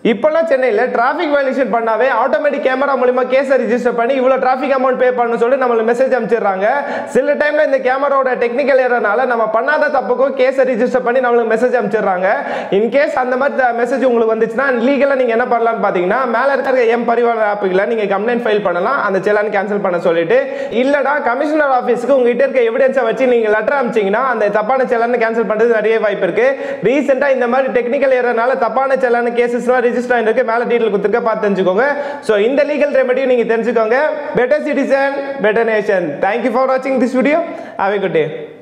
இப்போல்லாம் சென்னையில் traffic violation பண்ணாவே ஆட்டோமேட்டிக் கேமரா மூலிமா கேஸை ரிஜிஸ்டர் பண்ணி இவ்வளோ டிராஃபிக் அமௌண்ட் பே பண்ணணும் சொல்லி நம்மளுக்கு மெசேஜ் அனுப்பிச்சிடுறாங்க சில டைம்ல இந்த கேமராவோட டெக்னிக்கல் ஏறனால நம்ம பண்ணாத தப்புக்கும் கேஸை ரிஜிஸ்டர் பண்ணி நம்மளுக்கு மெசேஜ் அனுப்பிச்சிடுறாங்க இன்கேஸ் அந்த மாதிரி மெசேஜ் உங்களுக்கு வந்துச்சுன்னா லீகலாக நீங்கள் என்ன பண்ணலாம்னு பார்த்தீங்கன்னா மேலே இருக்கிற எம் பரிவார ஆப்புகளை நீங்கள் கம்ப்ளைண்ட் ஃபைல் பண்ணலாம் அந்த செலான் கேன்சல் பண்ண சொல்லிட்டு இல்லடா கமிஷனர் ஆஃபீஸ்க்கு உங்ககிட்ட இருக்க எவிடன்ஸை வச்சு நீங்கள் லெட்டர் அனுப்பிச்சிங்கன்னா அந்த தப்பான செலான் கேன்சல் பண்ணுறது நிறைய வாய்ப்பு இருக்கு ரீசெண்டாக இந்த மாதிரி டெக்னிக்கல் ஏறனால தப்பான செலான கேசஸ்லாம் ரிஜிஸ்டர் ஆகிருக்கு மேலே டீட்டெயில் கொடுத்துருக்க பார்த்து தெரிஞ்சுக்கோங்க ஸோ இந்த லீகல் ரெமெடியும் நீங்கள் தெரிஞ்சுக்கோங்க better citizen better nation thank you for வாட்சிங் this video have a good day